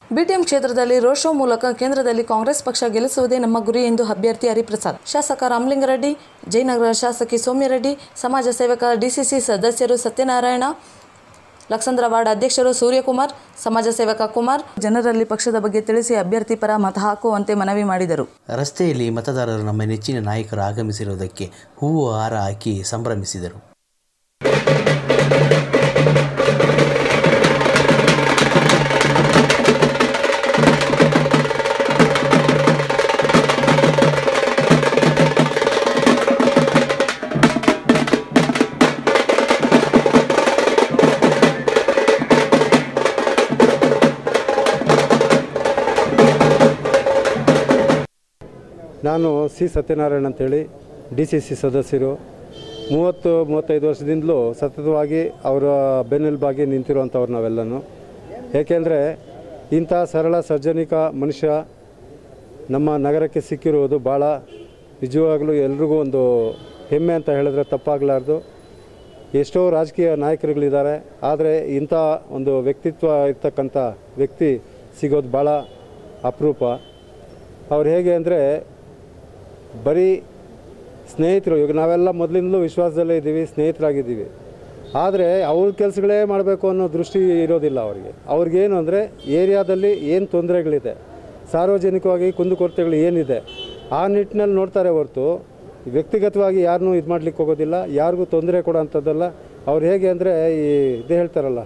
BTM ಕ್ಷೇತ್ರದಲ್ಲಿ road show ಮೂಲಕ ಕೇಂದ್ರದಲ್ಲಿ ಕಾಂಗ್ರೆಸ್ ಪಕ್ಷ ಗೆಲ್ಲಿಸುವುದೇ ನಮ್ಮ ಗುರಿ ಎಂದು ಅಭ್ಯರ್ಥಿ ಹರಿಪ್ರಸಾದ್ ಶಾಸಕ ರಾಮಲಿಂಗರೆಡ್ಡಿ ಜಯನಗರ ಶಾಸಕಿ ಸೌಮ್ಯರೆಡ್ಡಿ ಸಮಾಜ ಸೇವಕ ಡಿಸಿಸಿ ಸದಸ್ಯರು ಸತ್ಯನಾರಾಯಣ ಲಕ್ಷಂದ್ರ ವಾರ್ಡ್ ಅಧ್ಯಕ್ಷರು ಸೂರ್ಯಕುಮಾರ್ ಸಮಾಜ ಸೇವಕ ಕುಮಾರ್ ಜನರಲ್ಲಿ ಪಕ್ಷದ ಬಗ್ಗೆ ತಿಳಿಸಿ ಅಭ್ಯರ್ಥಿ ಪರ ಮತ ಹಾಕುವಂತೆ ಮನವಿ ಮಾಡಿದರು ರಸ್ತೆಯಲ್ಲಿ ಮತದಾರರು ನಮ್ಮ ನೆಚ್ಚಿನ ನಾಯಕರು ಆಗಮಿಸಿರುವುದಕ್ಕೆ ಹೂವು ಹಾರ ಹಾಕಿ ಸಂಭ್ರಮಿಸಿದರು ನಾನು ಸಿ ಸತ್ಯನಾರಾಯಣ ಅಂತೇಳಿ ಡಿ ಸಿ ಸಿ ಸದಸ್ಯರು ಮೂವತ್ತು ಮೂವತ್ತೈದು ವರ್ಷದಿಂದಲೂ ಸತತವಾಗಿ ಅವರ ಬೆನ್ನೆಲುಬಾಗಿ ನಿಂತಿರುವಂಥವ್ರು ನಾವೆಲ್ಲನೂ ಏಕೆಂದರೆ ಇಂಥ ಸರಳ ಸರ್ಜನಿಕ ಮನುಷ್ಯ ನಮ್ಮ ನಗರಕ್ಕೆ ಸಿಕ್ಕಿರುವುದು ಭಾಳ ನಿಜವಾಗಲೂ ಎಲ್ರಿಗೂ ಒಂದು ಹೆಮ್ಮೆ ಅಂತ ಹೇಳಿದ್ರೆ ತಪ್ಪಾಗಲಾರ್ದು ಎಷ್ಟೋ ರಾಜಕೀಯ ನಾಯಕರುಗಳಿದ್ದಾರೆ ಆದರೆ ಇಂಥ ಒಂದು ವ್ಯಕ್ತಿತ್ವ ಇರ್ತಕ್ಕಂಥ ವ್ಯಕ್ತಿ ಸಿಗೋದು ಭಾಳ ಅಪರೂಪ ಅವ್ರು ಹೇಗೆ ಅಂದರೆ ಬರೀ ಸ್ನೇಹಿತರು ಈಗ ನಾವೆಲ್ಲ ಮೊದಲಿಂದಲೂ ವಿಶ್ವಾಸದಲ್ಲೇ ಇದ್ದೀವಿ ಸ್ನೇಹಿತರಾಗಿದ್ದೀವಿ ಆದರೆ ಅವ್ರ ಕೆಲಸಗಳೇ ಮಾಡಬೇಕು ಅನ್ನೋ ದೃಷ್ಟಿ ಇರೋದಿಲ್ಲ ಅವರಿಗೆ ಅವ್ರಿಗೇನು ಅಂದರೆ ಏರಿಯಾದಲ್ಲಿ ಏನು ತೊಂದರೆಗಳಿದೆ ಸಾರ್ವಜನಿಕವಾಗಿ ಕುಂದುಕೊರತೆಗಳು ಏನಿದೆ ಆ ನಿಟ್ಟಿನಲ್ಲಿ ನೋಡ್ತಾರೆ ಹೊರತು ವ್ಯಕ್ತಿಗತವಾಗಿ ಯಾರನ್ನೂ ಇದು ಮಾಡ್ಲಿಕ್ಕೆ ಹೋಗೋದಿಲ್ಲ ಯಾರಿಗೂ ತೊಂದರೆ ಕೊಡೋಂಥದ್ದಲ್ಲ ಅವ್ರು ಹೇಗೆ ಅಂದರೆ ಈ ಇದು ಹೇಳ್ತಾರಲ್ಲ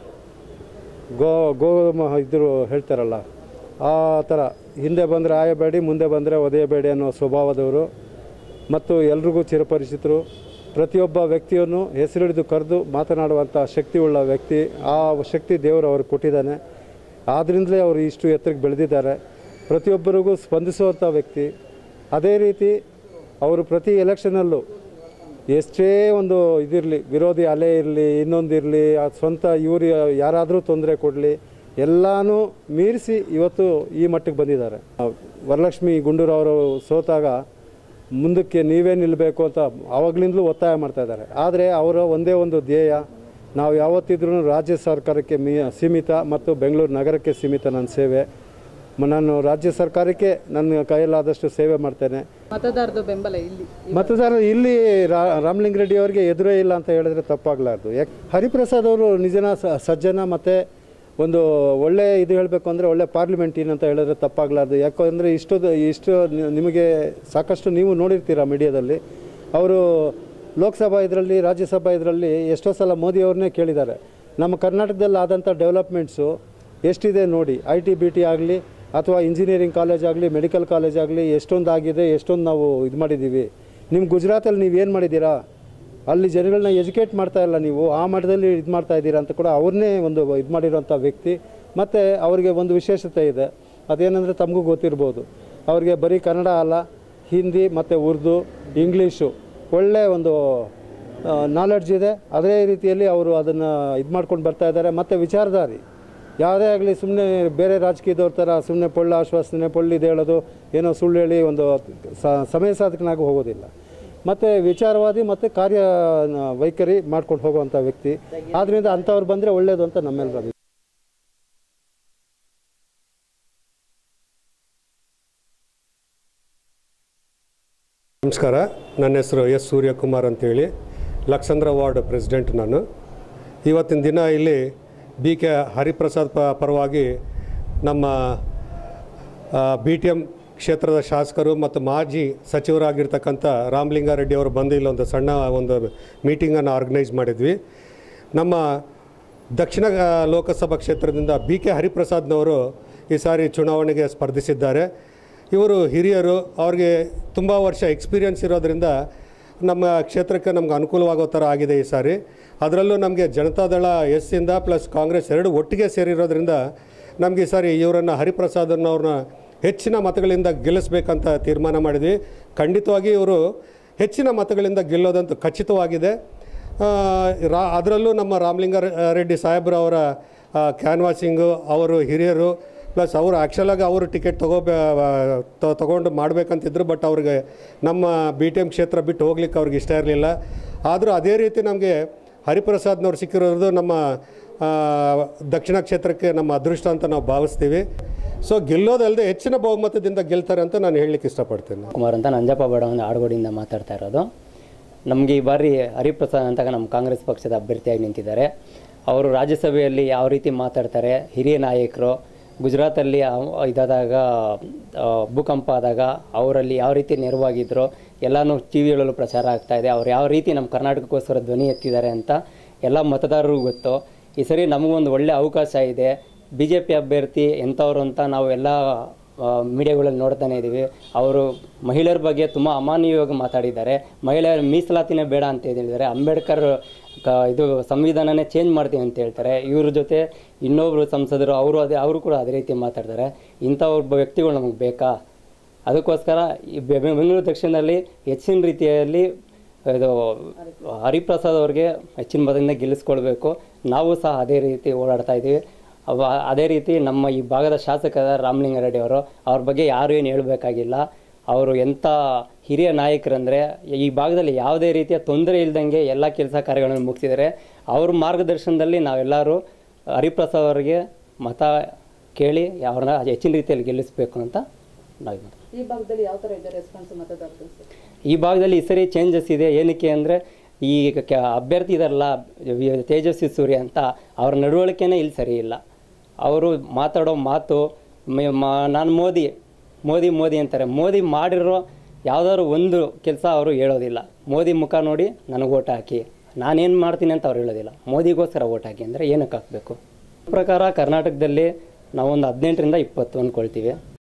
ಗೋ ಗೋ ಮ- ಇದ್ರು ಹೇಳ್ತಾರಲ್ಲ ಆ ಥರ ಹಿಂದೆ ಬಂದರೆ ಆಯಬೇಡಿ ಮುಂದೆ ಬಂದರೆ ಒದೆಯಬೇಡಿ ಅನ್ನೋ ಸ್ವಭಾವದವರು ಮತ್ತು ಎಲ್ರಿಗೂ ಚಿರಪರಿಚಿತರು ಪ್ರತಿಯೊಬ್ಬ ವ್ಯಕ್ತಿಯನ್ನು ಹೆಸರಿಡಿದು ಕರೆದು ಮಾತನಾಡುವಂಥ ಶಕ್ತಿಯುಳ್ಳ ವ್ಯಕ್ತಿ ಆ ಶಕ್ತಿ ದೇವರು ಅವ್ರಿಗೆ ಕೊಟ್ಟಿದ್ದಾನೆ ಆದ್ದರಿಂದಲೇ ಅವರು ಇಷ್ಟು ಎತ್ತರಕ್ಕೆ ಬೆಳೆದಿದ್ದಾರೆ ಪ್ರತಿಯೊಬ್ಬರಿಗೂ ಸ್ಪಂದಿಸುವಂಥ ವ್ಯಕ್ತಿ ಅದೇ ರೀತಿ ಅವರು ಪ್ರತಿ ಎಲೆಕ್ಷನಲ್ಲೂ ಎಷ್ಟೇ ಒಂದು ಇದಿರಲಿ ವಿರೋಧಿ ಅಲೆ ಇರಲಿ ಇನ್ನೊಂದಿರಲಿ ಸ್ವಂತ ಇವರು ಯಾರಾದರೂ ತೊಂದರೆ ಕೊಡಲಿ ಎಲ್ಲನೂ ಮೀರಿಸಿ ಇವತ್ತು ಈ ಮಟ್ಟಕ್ಕೆ ಬಂದಿದ್ದಾರೆ ಆ, ವರಲಕ್ಷ್ಮಿ ಗುಂಡೂರವರು ಸೋತಾಗ ಮುಂದಕ್ಕೆ ನೀವೇ ನಿಲ್ಲಬೇಕು ಅಂತ ಆವಾಗಲಿಂದಲೂ ಒತ್ತಾಯ ಮಾಡ್ತಾ ಇದ್ದಾರೆ ಆದರೆ ಅವರ ಒಂದೇ ಒಂದು ಧ್ಯೇಯ ನಾವು ಯಾವತ್ತಿದ್ರೂ ರಾಜ್ಯ ಸರ್ಕಾರಕ್ಕೆ ಮೀ ಸೀಮಿತ ಮತ್ತು ಬೆಂಗಳೂರು ನಗರಕ್ಕೆ ಸೀಮಿತ ನನ್ನ ಸೇವೆ ಮ- ನಾನು ರಾಜ್ಯ ಸರ್ಕಾರಕ್ಕೆ ನನ್ನ ಕೈಯಲ್ಲಾದಷ್ಟು ಸೇವೆ ಮಾಡ್ತೇನೆ ಮತದಾರದು ಬೆಂಬಲ ಇಲ್ಲಿ ಮತದಾರರು ಇಲ್ಲಿ ರಾ- ರಾಮಲಿಂಗ ರೆಡ್ಡಿ ಅವರಿಗೆ ಎದುರೇ ಇಲ್ಲ ಅಂತ ಹೇಳಿದ್ರೆ ತಪ್ಪಾಗಲಾರ್ದು ಯಾಕೆ ಹರಿಪ್ರಸಾದ್ ಅವರು ನಿಜನ ಸ- ಸಜ್ಜನ ಮತ್ತು ಒಂದು ಒಳ್ಳೆ ಇದು ಹೇಳಬೇಕು ಅಂದರೆ ಒಳ್ಳೆ ಪಾರ್ಲಿಮೆಂಟಿನ್ ಅಂತ ಹೇಳಿದ್ರೆ ತಪ್ಪಾಗಲಾರ್ದು ಯಾಕಂದರೆ ಇಷ್ಟು ಇಷ್ಟು ನಿ- ನಿಮಗೆ ಸಾಕಷ್ಟು ನೀವು ನೋಡಿರ್ತೀರ ಮೀಡಿಯಾದಲ್ಲಿ ಅವರು ಲೋಕಸಭಾ ಇದರಲ್ಲಿ ರಾಜ್ಯಸಭಾ ಇದರಲ್ಲಿ ಎಷ್ಟೋ ಸಲ ಮೋದಿ ಅವ್ರನ್ನೇ ಕೇಳಿದ್ದಾರೆ ನಮ್ಮ ಕರ್ನಾಟಕದಲ್ಲಿ ಆದಂಥ ಡೆವಲಪ್ಮೆಂಟ್ಸು ಎಷ್ಟಿದೆ ನೋಡಿ ಐ ಟಿ ಬಿ ಟಿ ಆಗಲಿ ಅಥವಾ ಇಂಜಿನಿಯರಿಂಗ್ ಕಾಲೇಜ್ ಆಗಲಿ ಮೆಡಿಕಲ್ ಕಾಲೇಜ್ ಆಗಲಿ ಎಷ್ಟೊಂದು ಆಗಿದೆ ಎಷ್ಟೊಂದು ನಾವು ಇದು ಮಾಡಿದ್ದೀವಿ ನಿಮ್ಮ ಗುಜರಾತಲ್ಲಿ ನೀವು ಏನು ಮಾಡಿದ್ದೀರಾ ಅಲ್ಲಿ ಜನಗಳನ್ನ ಎಜುಕೇಟ್ ಮಾಡ್ತಾ ಇಲ್ಲ ನೀವು ಆ ಮಟ್ಟದಲ್ಲಿ ಇದು ಮಾಡ್ತಾ ಇದ್ದೀರಾ ಅಂತ ಕೂಡ ಅವ್ರನ್ನೇ ಒಂದು ಇದು ಮಾಡಿರೋಂಥ ವ್ಯಕ್ತಿ ಮತ್ತು ಅವರಿಗೆ ಒಂದು ವಿಶೇಷತೆ ಇದೆ ಅದೇನೆಂದರೆ ತಮಗೂ ಗೊತ್ತಿರ್ಬೋದು ಅವ್ರಿಗೆ ಬರೀ ಕನ್ನಡ ಅಲ್ಲ ಹಿಂದಿ ಮತ್ತು ಉರ್ದು ಇಂಗ್ಲೀಷು ಒಳ್ಳೆಯ ಒಂದು ನಾಲೆಡ್ಜ್ ಇದೆ ಅದೇ ರೀತಿಯಲ್ಲಿ ಅವರು ಅದನ್ನು ಇದು ಮಾಡ್ಕೊಂಡು ಬರ್ತಾ ಇದ್ದಾರೆ ಮತ್ತು ವಿಚಾರಧಾರಿ ಯಾವುದೇ ಆಗಲಿ ಸುಮ್ಮನೆ ಬೇರೆ ರಾಜಕೀಯದವ್ರ ಥರ ಸುಮ್ಮನೆ ಪೊಳ್ಳು ಆಶ್ವಾಸನೆ ಪೊಳ್ಳು ಇದು ಹೇಳೋದು ಏನೋ ಸುಳ್ಳು ಹೇಳಿ ಒಂದು ಸ- ಸಮಯ ಸಾಧಕನಾಗಿ ಹೋಗೋದಿಲ್ಲ ಮತ್ತು ವಿಚಾರವಾದಿ ಮತ್ತು ಕಾರ್ಯ ನ- ವೈಖರಿ ಮಾಡ್ಕೊಂಡು ಹೋಗುವಂಥ ವ್ಯಕ್ತಿ ಆದ್ದರಿಂದ ಅಂಥವ್ರು ಬಂದರೆ ಒಳ್ಳೆಯದು ಅಂತ ನಮ್ಮೆಲ್ಲರ ಅಭಿಪ್ರಾಯ. ನಮಸ್ಕಾರ ನನ್ನ ಹೆಸರು ಎಸ್ ಸೂರ್ಯಕುಮಾರ್ ಅಂತೇಳಿ ಲಕ್ಷಂದ್ರ ವಾರ್ಡ್ ಪ್ರೆಸಿಡೆಂಟ್ ನಾನು ಇವತ್ತಿನ ದಿನ ಇಲ್ಲಿ ಬಿ ಕೆ ಹರಿಪ್ರಸಾದ್ ಪ ಪರವಾಗಿ ನಮ್ಮ ಬಿ ಟಿ ಎಮ್ ಕ್ಷೇತ್ರದ ಶಾಸಕರು ಮತ್ತು ಮಾಜಿ ಸಚಿವರಾಗಿರ್ತಕ್ಕಂಥ ರಾಮಲಿಂಗಾರೆಡ್ಡಿ ಅವರು ಬಂದು ಇಲ್ಲೊಂದು ಸಣ್ಣ ಒಂದು ಮೀಟಿಂಗನ್ನು ಆರ್ಗನೈಸ್ ಮಾಡಿದ್ವಿ ನಮ್ಮ ದಕ್ಷಿಣ ಆ, ಲೋಕಸಭಾ ಕ್ಷೇತ್ರದಿಂದ ಬಿ ಕೆ ಹರಿಪ್ರಸಾದ್ನವರು ಈ ಸಾರಿ ಚುನಾವಣೆಗೆ ಸ್ಪರ್ಧಿಸಿದ್ದಾರೆ ಇವರು ಹಿರಿಯರು ಅವ್ರಿಗೆ ತುಂಬ ವರ್ಷ ಎಕ್ಸ್ಪೀರಿಯನ್ಸ್ ಇರೋದ್ರಿಂದ ನಮ್ಮ ಕ್ಷೇತ್ರಕ್ಕೆ ನಮ್ಗೆ ಅನುಕೂಲವಾಗೋ ಥರ ಆಗಿದೆ ಈ ಸಾರಿ ಅದರಲ್ಲೂ ನಮಗೆ ಜನತಾದಳ ಎಸ್ ಇಂದ ಪ್ಲಸ್ ಕಾಂಗ್ರೆಸ್ ಎರಡು ಒಟ್ಟಿಗೆ ಸೇರಿರೋದ್ರಿಂದ ನಮಗೆ ಈ ಸಾರಿ ಇವರನ್ನು ಹರಿಪ್ರಸಾದನ್ನವ್ರನ್ನ ಹೆಚ್ಚಿನ ಮತಗಳಿಂದ ಗೆಲ್ಲಿಸ್ಬೇಕಂತ ತೀರ್ಮಾನ ಮಾಡಿದ್ವಿ ಖಂಡಿತವಾಗಿ ಇವರು ಹೆಚ್ಚಿನ ಮತಗಳಿಂದ ಗೆಲ್ಲೋದಂತೂ ಖಚಿತವಾಗಿದೆ ಆ, ರಾ ಅದರಲ್ಲೂ ನಮ್ಮ ರಾಮಲಿಂಗ ರೆಡ್ಡಿ ಸಾಹೇಬ್ರು ಅವರ ಕ್ಯಾನ್ವಾಸಿಂಗು ಅವರು ಹಿರಿಯರು ಪ್ಲಸ್ ಅವರು ಆ್ಯಕ್ಚುಲಾಗಿ ಅವರು ಟಿಕೆಟ್ ತಗೋಬೇ ತ- ತಗೊಂಡು ಮಾಡಬೇಕಂತಿದ್ರು ಬಟ್ ಅವ್ರಿಗೆ ನಮ್ಮ ಬಿ ಟಿ ಎಮ್ ಕ್ಷೇತ್ರ ಬಿಟ್ಟು ಹೋಗ್ಲಿಕ್ಕೆ ಅವ್ರಿಗೆ ಇಷ್ಟ ಇರಲಿಲ್ಲ ಆದರೂ ಅದೇ ರೀತಿ ನಮಗೆ ಹರಿಪ್ರಸಾದ್ನವ್ರು ಸಿಕ್ಕಿರೋದು ನಮ್ಮ ಆ, ದಕ್ಷಿಣ ಕ್ಷೇತ್ರಕ್ಕೆ ನಮ್ಮ ಅದೃಷ್ಟ ಅಂತ ನಾವು ಭಾವಿಸ್ತೀವಿ ಸೊ ಗೆಲ್ಲೋದಲ್ಲದೆ ಹೆಚ್ಚಿನ ಬಹುಮತದಿಂದ ಗೆಲ್ತಾರೆ ಅಂತ ನಾನು ಹೇಳಲಿಕ್ಕೆ ಇಷ್ಟಪಡ್ತೇನೆ ಕುಮಾರ್ ಅಂತ ನಂಜಪ್ಪ ಬಡವಂದ ಆಡುಗೋಡಿಯಿಂದ ಮಾತಾಡ್ತಾ ಇರೋದು ನಮಗೆ ಈ ಬಾರಿ ಹರಿಪ್ರಸಾದ್ ಅಂತ ನಮ್ಮ ಕಾಂಗ್ರೆಸ್ ಪಕ್ಷದ ಅಭ್ಯರ್ಥಿಯಾಗಿ ನಿಂತಿದ್ದಾರೆ ಅವರು ರಾಜ್ಯಸಭೆಯಲ್ಲಿ ಯಾವ ರೀತಿ ಮಾತಾಡ್ತಾರೆ ಹಿರಿಯ ನಾಯಕರು ಗುಜರಾತಲ್ಲಿ ಅವ್- ಇದಾದಾಗ ಆ, ಭೂಕಂಪ ಆದಾಗ ಅವರಲ್ಲಿ ಯಾವ ರೀತಿ ನೆರವಾಗಿದ್ರು ಎಲ್ಲನೂ ಟಿ ವಿಗಳಲ್ಲೂ ಪ್ರಚಾರ ಆಗ್ತಾ ಇದೆ ಅವ್ರು ಯಾವ ರೀತಿ ನಮ್ಮ ಕರ್ನಾಟಕಕ್ಕೋಸ್ಕರ ಧ್ವನಿ ಎತ್ತಿದ್ದಾರೆ ಅಂತ ಎಲ್ಲ ಮತದಾರರಿಗೂ ಗೊತ್ತು ಈ ಸರಿ ನಮಗೊಂದು ಒಳ್ಳೆಯ ಅವಕಾಶ ಇದೆ ಬಿ ಜೆ ಪಿ ಅಭ್ಯರ್ಥಿ ಎಂಥವ್ರು ಅಂತ ನಾವು ಎಲ್ಲ ಮೀಡಿಯಾಗಳಲ್ಲಿ ನೋಡ್ತಾನೆ ಇದ್ದೀವಿ ಅವರು ಮಹಿಳೆಯರ ಬಗ್ಗೆ ತುಂಬ ಅಮಾನ್ಯವಾಗಿ ಮಾತಾಡಿದ್ದಾರೆ ಮಹಿಳೆಯರ ಮೀಸಲಾತಿನೇ ಬೇಡ ಅಂತ ಹೇಳಿದ್ದಾರೆ ಅಂಬೇಡ್ಕರ್ ಕ ಇದು ಸಂವಿಧಾನನೇ ಚೇಂಜ್ ಮಾಡ್ತೀವಿ ಅಂತ ಹೇಳ್ತಾರೆ ಇವ್ರ ಜೊತೆ ಇನ್ನೊಬ್ಬರು ಸಂಸದರು ಅವರು ಅದೇ ಅವರು ಕೂಡ ಅದೇ ರೀತಿ ಮಾತಾಡ್ತಾರೆ ಇಂಥ ಒಬ್ಬ ವ್ಯಕ್ತಿಗಳು ನಮಗೆ ಬೇಕಾ ಅದಕ್ಕೋಸ್ಕರ ಈ ಬೆ- ಬೆಂಗಳೂರು ದಕ್ಷಿಣದಲ್ಲಿ ಹೆಚ್ಚಿನ ರೀತಿಯಲ್ಲಿ ಇದು ಹರಿಪ್ರಸಾದ್ ಅವ್ರಿಗೆ ಹೆಚ್ಚಿನ ಮತದಿಂದ ಗೆಲ್ಲಿಸ್ಕೊಳ್ಬೇಕು ನಾವು ಸಹ ಅದೇ ರೀತಿ ಓಡಾಡ್ತಾ ಇದ್ದೀವಿ ಅವ ಅದೇ ರೀತಿ ನಮ್ಮ ಈ ಭಾಗದ ಶಾಸಕರ ರಾಮಲಿಂಗಾರೆಡ್ಡಿ ಅವರು ಅವ್ರ ಬಗ್ಗೆ ಯಾರು ಏನು ಹೇಳಬೇಕಾಗಿಲ್ಲ ಅವರು ಎಂಥ ಹಿರಿಯ ನಾಯಕರಂದರೆ ಈ ಭಾಗದಲ್ಲಿ ಯಾವುದೇ ರೀತಿಯ ತೊಂದರೆ ಇಲ್ದಂಗೆ ಎಲ್ಲ ಕೆಲಸ ಕಾರ್ಯಗಳನ್ನು ಮುಗಿಸಿದ್ದಾರೆ ಅವ್ರ ಮಾರ್ಗದರ್ಶನದಲ್ಲಿ ನಾವೆಲ್ಲರೂ ಹರಿಪ್ರಸಾದ್ ಅವರಿಗೆ ಮತ ಕೇಳಿ ಅವ್ರನ್ನ ಹೆಚ್ಚಿನ ರೀತಿಯಲ್ಲಿ ಗೆಲ್ಲಿಸಬೇಕು ಅಂತ ನಾವು ಇದು ಮಾಡ್ತೀವಿ. ಈ ಭಾಗದಲ್ಲಿ ಯಾವ ಥರ ಇದೆ ರೆಸ್ಪಾನ್ಸ್ ಮತದಾರರು ಈ ಭಾಗದಲ್ಲಿ ಈ ಸರಿ ಚೇಂಜಸ್ ಇದೆ ಏನಕ್ಕೆ ಅಂದರೆ ಈ ಕ- ಅಭ್ಯರ್ಥಿ ಇದಾರಲ್ಲ ವಿ- ತೇಜಸ್ವಿ ಸೂರ್ಯ ಅಂತ ಅವ್ರ ನಡವಳಿಕೆನೇ ಇಲ್ಲಿ ಸರಿ ಇಲ್ಲ ಅವರು ಮಾತಾಡೋ ಮಾತು ಮೆ- ಮ- ನಾನು ಮೋದಿ ಮೋದಿ ಮೋದಿ ಅಂತಾರೆ ಮೋದಿ ಮಾಡಿರೋ ಯಾವುದಾದ್ರು ಒಂದು ಕೆಲಸ ಅವರು ಹೇಳೋದಿಲ್ಲ ಮೋದಿ ಮುಖ ನೋಡಿ ನನಗೆ ಓಟ್ ಹಾಕಿ ನಾನೇನು ಮಾಡ್ತೀನಿ ಅಂತ ಅವ್ರು ಹೇಳೋದಿಲ್ಲ ಮೋದಿಗೋಸ್ಕರ ಓಟ್ ಹಾಕಿ ಅಂದರೆ ಏನಕ್ಕೆ ಹಾಕಬೇಕು ಪ್ರಕಾರ ಕರ್ನಾಟಕದಲ್ಲಿ ನಾವೊಂದು ಹದಿನೆಂಟರಿಂದ ಇಪ್ಪತ್ತು ಅಂದ್ಕೊಳ್ತೀವಿ